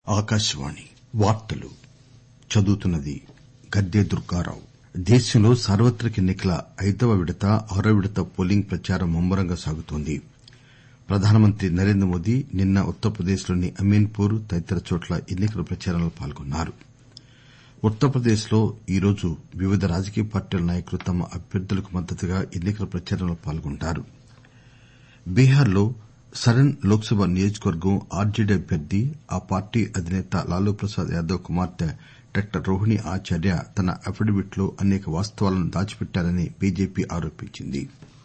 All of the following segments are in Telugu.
దుర్గారావు దేశంలో సార్వత్రిక ఎన్ని కల ఐదవ విడత ఆరో విడత పోలింగ్ ప్రచారం ముమ్మరంగా సాగుతోంది ప్రధానమంత్రి నరేంద్రమోదీ నిన్న ఉత్తరప్రదేశ్ లోని అమీన్ పూర్ తదితర చోట్ల ఎన్ని కల ప్రచారంలో పాల్గొన్నారు ఉత్తరప్రదేశ్ లో ఈరోజు వివిధ రాజకీయ పార్టీల నాయకులు తమ అభ్యర్థులకు మద్దతుగా ఎన్ని కల ప్రచారంలో పాల్గొంటారు బీహార్ లో సరన్ లోక్ సభ నియోజకవర్గం ఆర్జేడీ అభ్యర్థి ఆ పార్టీ అధినేత లాలూ ప్రసాద్ యాదవ్ కుమార్తె డాక్టర్ రోహిణి ఆచార్య తన అఫిడవిట్ లో అనేక వాస్తవాలను దాచిపెట్టారని బీజేపీ ఆరోపించింది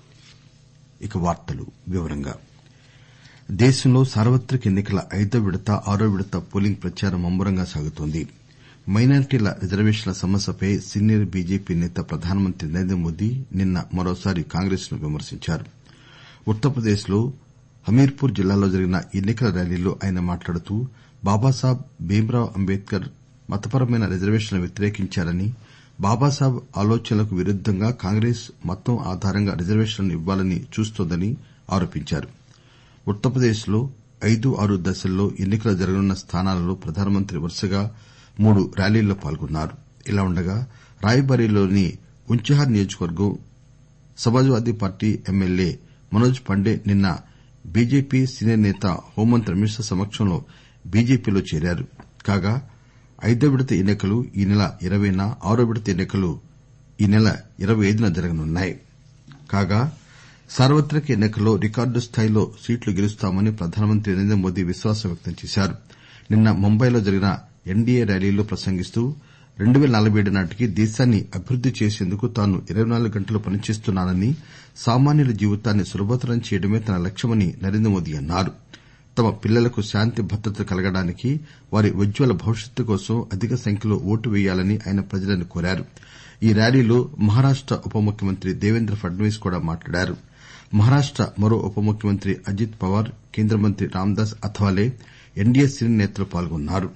దేశంలో సార్వత్రిక ఎన్ని కల ఐదవ విడత ఆరో విడత పోలింగ్ ప్రచారం ముమ్మరంగా సాగుతోంది మైనారిటీల రిజర్వేషన్ల సమస్యపై సీనియర్ బీజేపీ నేత ప్రధానమంత్రి నరేంద్రమోదీ నిన్న మరోసారి కాంగ్రెస్ ను విమర్శించారు ఉత్తరప్రదేశ్ లో హమీర్పూర్ జిల్లాలో జరిగిన ఎన్ని కల ర్యాలీలో ఆయన మాట్లాడుతూ బాబాసాహెబ్ భీమ్రావ్ అంబేడ్కర్ మతపరమైన రిజర్వేషన్లను వ్యతిరేకించారని బాబాసాహెబ్ ఆలోచనలకు విరుద్దంగా కాంగ్రెస్ మతం ఆధారంగా రిజర్వేషన్లను ఇవ్వాలని చూస్తోందని ఆరోపించారు ఉత్తరప్రదేశ్ లో ఐదు ఆరు దశల్లో ఎన్ని కలు జరగనున్న స్థానాలలో ప్రధానమంత్రి వరుసగా మూడు ర్యాలీల్లో పాల్గొన్నారు ఇలా ఉండగా రాయ్ బరేలీలోని ఉంచహార్ నియోజకవర్గం Samajwadi party MLA Manoj Pandey నిన్న బీజేపీ సీనియర్ నేత హోంమంత్రి అమిత్ షా సమక్షంలో బీజేపీలో చేరారు కాగా ఐదో విడత ఎన్ని కలు ఈ నెల ఇరవైన ఆరో విడత ఎన్ని కలు ఈ నెల ఇరవై ఐదున జరగనున్నాయి కాగా సార్వత్రిక ఎన్ని కల్లో రికార్డు స్థాయిలో సీట్లు గెలుస్తామని ప్రధానమంత్రి నరేంద్రమోదీ విశ్వాసం వ్యక్తం చేశారు నిన్న ముంబైలో జరిగిన ఎన్డీఏ ర్యాలీలో ప్రసంగిస్తూ రెండు పేల నలబై ఏడు నాటికి దేశాన్ని అభివృద్ది చేసేందుకు తాను ఇరవై నాలుగు గంటలు పనిచేస్తున్నానని సామాన్యుల జీవితాన్ని సులభతరం చేయడమే తన లక్ష్యమని నరేంద్రమోదీ అన్నారు తమ పిల్లలకు శాంతి భద్రతలు కలగడానికి వారి ఉజ్వల భవిష్యత్తు కోసం అధిక సంఖ్యలో ఓటు వేయాలని ఆయన ప్రజలను కోరారు ఈ ర్యాలీలో మహారాష్ట ఉప ముఖ్యమంత్రి దేవేంద్ర ఫడ్నవీస్ కూడా మాట్లాడారు మహారాష్ట మరో ఉప ముఖ్యమంత్రి అజిత్ పవార్ కేంద్ర మంత్రి రాందాస్ అథవాలే ఎన్డీఏ సీనియర్ నేతలు పాల్గొన్నారు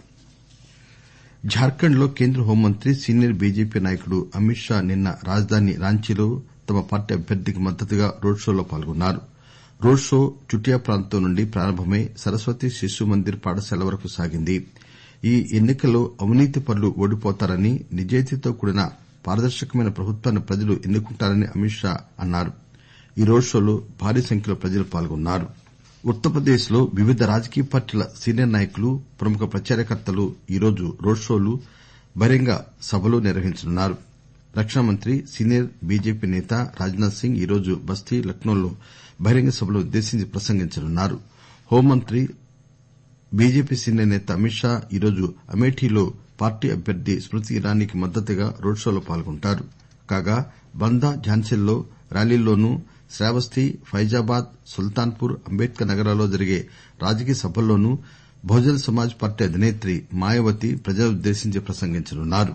జార్ఖండ్ లో కేంద్ర హోంమంత్రి సీనియర్ బీజేపీ నాయకుడు అమిత్ షా నిన్న రాజధాని రాంచీలో తమ పార్టీ అభ్యర్థికి మద్దతుగా రోడ్ షోలో పాల్గొన్నారు రోడ్ షో చుటియా ప్రాంతం నుండి ప్రారంభమై సరస్వతి శిశు మందిర్ పాఠశాల వరకు సాగింది ఈ ఎన్ని కల్లో అవినీతి పరులు ఓడిపోతారని నిజాయితీతో కూడిన పారదర్శకమైన ప్రభుత్వాన్ని ప్రజలు ఎన్ను కుంటారని అమిత్ షా అన్నారు ఈ రోడ్ షోలో భారీ సంఖ్యలో ప్రజలు పాల్గొన్నారు ఉత్తరప్రదేశ్ లో వివిధ రాజకీయ పార్టీల సీనియర్ నాయకులు ప్రముఖ ప్రచారకర్తలు ఈరోజు రోడ్ షోలు బహిరంగ సభలు నిర్వహించనున్నారు రక్షణ మంత్రి సీనియర్ బీజేపీ నేత రాజ్నాథ్ సింగ్ ఈరోజు బస్తీ లక్నోల్లో బహిరంగ సభలను ఉద్దేశించి ప్రసంగించనున్నారు హోంమంత్రి బీజేపీ సీనియర్ నేత అమిత్ షా ఈరోజు అమేఠీలో పార్టీ అభ్యర్థి స్మృతి ఇరానీకి మద్దతుగా రోడ్ షోలో పాల్గొంటారు కాగా బందా ఝాన్సీల్లో ర్యాలీల్లోనూ శ్రావస్తీ ఫైజాబాద్ సుల్తాన్ పూర్ అంబేడ్కర్ నగరాల్లో జరిగే రాజకీయ సభల్లోనూ బహుజన్ సమాజ్ పార్టీ అధినేత్రి మాయావతి ప్రజలనుద్దేశించి ప్రసంగించనున్నారు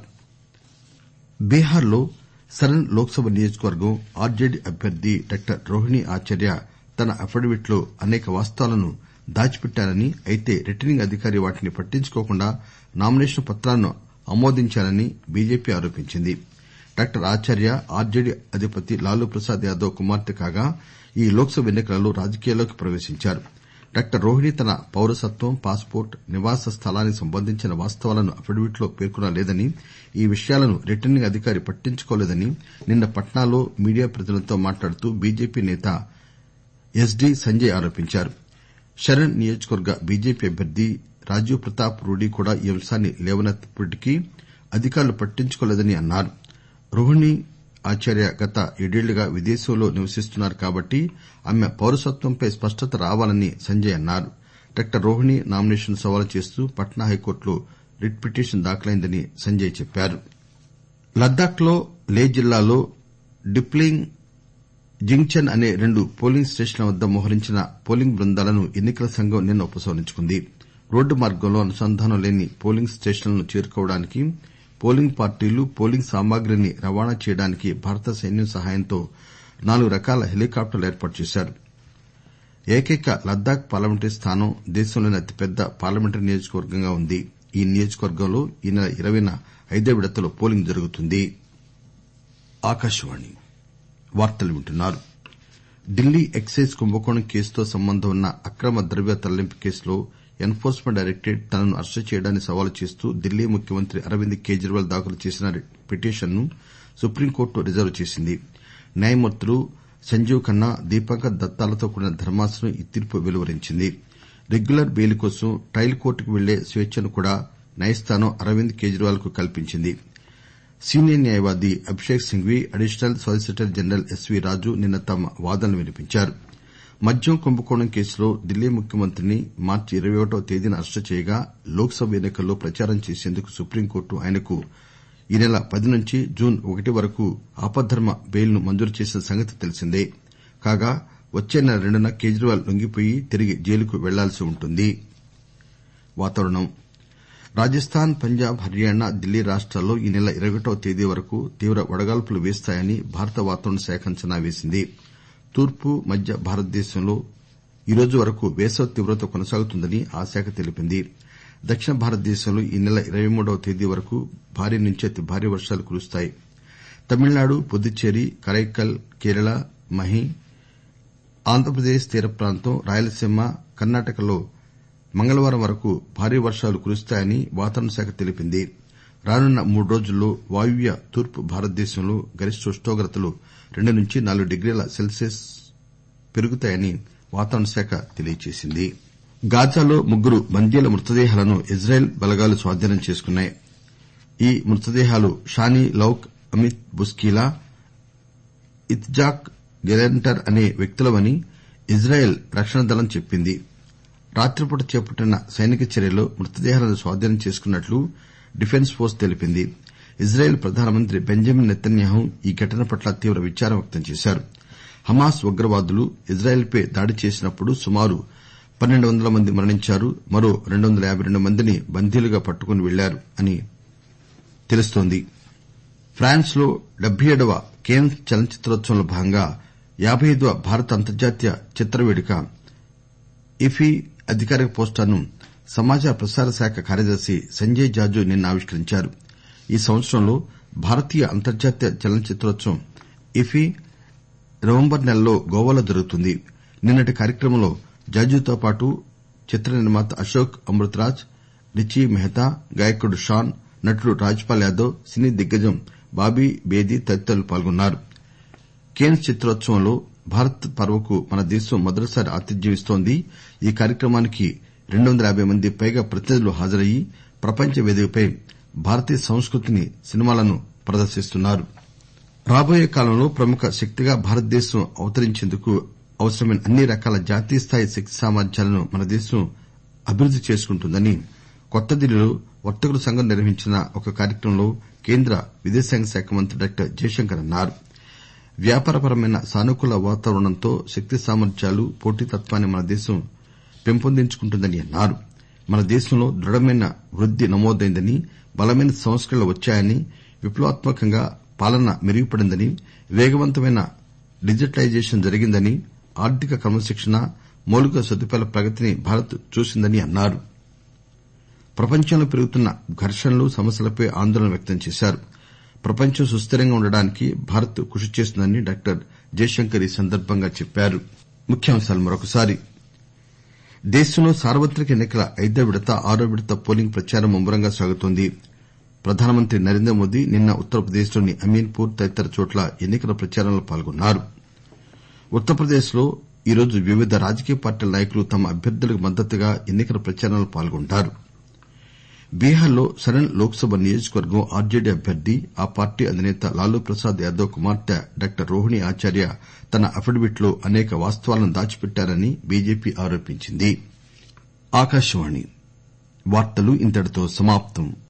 బీహార్ లో సరన్ లోక్ సభ నియోజకవర్గం ఆర్జేడీ అభ్యర్థి డాక్టర్ రోహిణి ఆచార్య తన అఫిడవిట్ లో అనేక వాస్తవాలను దాచిపెట్టారని అయితే రిటర్నింగ్ అధికారి వాటిని పట్టించుకోకుండా నామినేషన్ పత్రాలను ఆమోదించారని బీజేపీ ఆరోపించింది డాక్టర్ ఆచార్య ఆర్జేడీ అధిపతి లాలూ ప్రసాద్ యాదవ్ కుమార్తె కాగా ఈ లోక్ సభ ఎన్ని కలలో రాజకీయాల్లోకి ప్రవేశించారు డాక్టర్ రోహిణి తన పౌరసత్వం పాస్ పోర్ట్ నివాస స్థలానికి సంబంధించిన వాస్తవాలను అఫిడవిట్ లో పేర్కొనలేదని ఈ విషయాలను రిటర్నింగ్ అధికారి పట్టించుకోలేదని నిన్న పట్నాలో మీడియా ప్రతినిధులతో మాట్లాడుతూ బీజేపీ నేత ఎస్ డి సంజయ్ ఆరోపించారు షరన్ నియోజకవర్గ బీజేపీ అభ్యర్థి రాజీవ్ ప్రతాప్ రూడీ కూడా ఈ అంశాన్ని లేవనెత్తినప్పటికీ అధికారులు పట్టించుకోలేదని అన్నారు రోహిణి ఆచార్య గత ఏడేళ్లుగా విదేశంలో నివసిస్తున్నారు కాబట్టి ఆమె పౌరసత్వంపై స్పష్టత రావాలని సంజయ్ అన్నారు డాక్టర్ రోహిణి నామినేషన్ను సవాలు చేస్తూ పట్నా హైకోర్టులో రిట్ పిటిషన్ దాఖలైందని సంజయ్ చెప్పారు లద్దాఖ్ లో లే జిల్లాలో డిప్లింగ్ జింగ్చన్ అనే రెండు పోలింగ్ స్టేషన్ల వద్ద మోహరించిన పోలింగ్ బృందాలను ఎన్ని కల సంఘం నిన్న ఉపసంహరించుకుంది రోడ్డు మార్గంలో అనుసంధానం లేని పోలింగ్ స్టేషన్లను చేరుకోవడానికి పోలింగ్ పార్టీలు పోలింగ్ సామగ్రిని రవాణా చేయడానికి భారత సైన్యం సహాయంతో నాలుగు రకాల హెలికాప్టర్లు ఏర్పాటు చేశారు ఏకైక లద్దాఖ్ పార్లమెంటరీ స్థానం దేశంలోనే అతిపెద్ద పార్లమెంటరీ నియోజకవర్గంగా ఉంది ఈ నియోజకవర్గంలో ఈ నెల ఇరవైన ఐదో విడతలో పోలింగ్ జరుగుతుంది ఢిల్లీ ఎక్సైజ్ కుంభకోణం కేసుతో సంబంధం ఉన్న అక్రమ ద్రవ్య తరలింపు కేసులో ఎన్ ఫోర్స్మెంట్ డైరెక్టరేట్ తనను అరెస్టు చేయడాన్ని సవాలు చేస్తూ ఢిల్లీ ముఖ్యమంత్రి అరవింద్ కేజ్రీవాల్ దాఖలు చేసిన పిటిషన్ను సుప్రీంకోర్టు రిజర్వ్ చేసింది న్యాయమూర్తులు సంజీవ్ ఖన్నా దీపాంకర్ దత్తాలతో కూడిన ధర్మాసనం ఈ తీర్పు వెలువరించింది రెగ్యులర్ బెయిల్ కోసం ట్రయల్ కోర్టుకు వెళ్లే స్వేచ్చను కూడా న్యాయస్థానం అరవింద్ కేజ్రీవాల్ కు కల్పించింది సీనియర్ న్యాయవాది Abhishek Singhvi additional solicitor general SV Raju నిన్న తమ వాదనలు వినిపించారు మద్యం కుంభకోణం కేసులో ఢిల్లీ ముఖ్యమంత్రిని మార్చి ఇరవై ఒకటవ తేదీన అరెస్టు చేయగా లోక్ సభ ఎన్ని కల్లో ప్రచారం చేసేందుకు సుప్రీంకోర్టు ఆయనకు ఈ నెల పది నుంచి జూన్ ఒకటి వరకు ఆపద్దర్మ బెయిల్ ను మంజూరు చేసిన సంగతి తెలిసిందే కాగా వచ్చే నెల రెండున కేజ్రీవాల్ లొంగిపోయి తిరిగి జైలుకు వెళ్లాల్సి ఉంటుంది రాజస్థాన్ పంజాబ్ హర్యానా ఢిల్లీ రాష్టాల్లో ఈ నెల ఇరవై ఒకటవ తేదీ వరకు తీవ్ర వడగాల్పులు వీస్తాయని భారత వాతావరణ శాఖ అంచనా వేసింది తూర్పు మధ్య భారతదేశంలో ఈరోజు వరకు వేసవి తీవ్రత కొనసాగుతుందని ఆ శాఖ తెలిపింది దక్షిణ భారతదేశంలో ఈ నెల ఇరవై మూడవ తేదీ వరకు భారీ నుంచి అతి భారీ వర్షాలు కురుస్తాయి తమిళనాడు పుదుచ్చేరి కరైకల్ కేరళ మహి ఆంధ్రప్రదేశ్ తీర ప్రాంతం రాయలసీమ కర్ణాటకల్లో మంగళవారం వరకు భారీ వర్షాలు కురుస్తాయని వాతావరణ శాఖ తెలిపింది రానున్న మూడు రోజుల్లో వాయువ్య తూర్పు భారతదేశంలో గరిష్ట ఉష్ణోగ్రతలు రెండు నుంచి నాలుగు డిగ్రీల సెల్సియస్ పెరుగుతాయని వాతావరణ శాఖ తెలియజేసింది గాజాలో ముగ్గురు బందీల మృతదేహాలను ఇజ్రాయెల్ బలగాలు స్వాధీనం చేసుకున్నాయి ఈ మృతదేహాలు Shani Louk Amit Buskila Itzhak Gelenter అనే వ్యక్తులవని ఇజ్రాయెల్ రక్షణ దళం చెప్పింది రాత్రిపూట చేపట్టిన సైనిక చర్యలో మృతదేహాలను స్వాధీనం చేసుకున్నట్లు డిఫెన్స్ ఫోర్స్ తెలిపింది ఇజ్రాయెల్ ప్రధానమంత్రి బెంజమిన్ నెతన్యాహు ఈ ఘటన పట్ల తీవ్ర విచారం వ్యక్తం చేశారు హమాస్ ఉగ్రవాదులు ఇజ్రాయెల్ పై దాడి చేసినప్పుడు సుమారు పన్నెండు వందల మంది మరణించారు మరో రెండు వందల యాబై రెండు మందిని బందీలుగా పట్టుకుని వెళ్లారని తెలుస్తోంది ఫ్రాన్స్ లో డెబ్బై ఏడవ కేన్స్ చలనచిత్రోత్సవంలో భాగంగా యాబై ఐదవ భారత అంతర్జాతీయ చిత్ర వేడుక ఇఫీ అధికారిక పోస్టర్ను సమాచార ప్రసార శాఖ కార్యదర్శి సంజయ్ జాజు నిన్న ఆవిష్కరించారు ఈ సంవత్సరంలో భారతీయ అంతర్జాతీయ చలనచిత్రోత్సవం ఇఫీ నవంబర్ నెలలో గోవాలో జరుగుతుంది నిన్నటి కార్యక్రమంలో జాజుతో పాటు చిత్ర నిర్మాత అశోక్ అమృతరాజ్ రిచీ మెహతా గాయకుడు షాన్ నటుడు రాజ్ పాల్ యాదవ్ సినీ దిగ్గజం బాబీ బేదీ తదితరులు పాల్గొన్నారు కేన్స్ చిత్రోత్సవంలో భారత్ పర్వకు మన దేశం మొదటిసారి ఆతిథ్యం ఇస్తోంది ఈ కార్యక్రమానికి రెండు వందల యాబై మంది పైగా ప్రతినిధులు హాజరయ్యి ప్రపంచ వేదికపై భారతీయ సంస్కృతిని సినిమాలను ప్రదర్శిస్తున్నారు రాబోయే కాలంలో ప్రముఖ శక్తిగా భారతదేశం అవతరించేందుకు అవసరమైన అన్ని రకాల జాతీయ స్థాయి శక్తి సామర్థ్యాలను మన దేశం అభివృద్ది చేసుకుంటుందని కొత్తదిల్లీలో వర్తకుల సంఘం నిర్వహించిన ఒక కార్యక్రమంలో కేంద్ర విదేశాంగ శాఖ మంత్రి డాక్టర్ జయశంకర్ అన్నారు వ్యాపారపరమైన సానుకూల వాతావరణంతో శక్తి సామర్థ్యాలు పోటీతత్వాన్ని మన దేశం పెంపొందించుకుంటుందని అన్నారు మన దేశంలో దృఢమైన వృద్ది నమోదైందని బలమైన సంస్కరణలు వచ్చాయని విప్లవాత్మకంగా పాలన మెరుగుపడిందని వేగవంతమైన డిజిటలైజేషన్ జరిగిందని ఆర్థిక క్రమశిక్షణ మౌలిక సదుపాయాల ప్రగతిని భారత్ చూసిందని అన్నారు ప్రపంచంలో పెరుగుతున్న ఘర్షణలు సమస్యలపై ఆందోళన వ్యక్తం చేశారు ప్రపంచం సుస్దిరంగా ఉండడానికి భారత్ కృషి చేస్తుందని డాక్టర్ జయశంకర్ ఈ సందర్బంగా చెప్పారు దేశంలో సార్వత్రిక ఎన్ని కల ఐదో విడత ఆరో విడత పోలింగ్ ప్రచారం ముమ్మరంగా సాగుతోంది ప్రధానమంత్రి నరేంద్రమోదీ నిన్న ఉత్తరప్రదేశ్ లోని అమీన్ పూర్ తదితర చోట్ల ఎన్ని కల ప్రచారంలో పాల్గొన్నారు ఉత్తరప్రదేశ్ లో ఈరోజు వివిధ రాజకీయ పార్టీల నాయకులు తమ అభ్యర్థులకు మద్దతుగా ఎన్ని కల ప్రచారంలో పాల్గొంటారు బీహార్ లో సరన్ లోక్ సభ నియోజకవర్గం ఆర్జేడీ అభ్యర్థి ఆ పార్టీ అధినేత లాలూ ప్రసాద్ యాదవ్ కుమార్తె డాక్టర్ రోహిణి ఆచార్య తన అఫిడవిట్ లో అనేక వాస్తవాలను దాచిపెట్టారని బీజేపీ ఆరోపించింది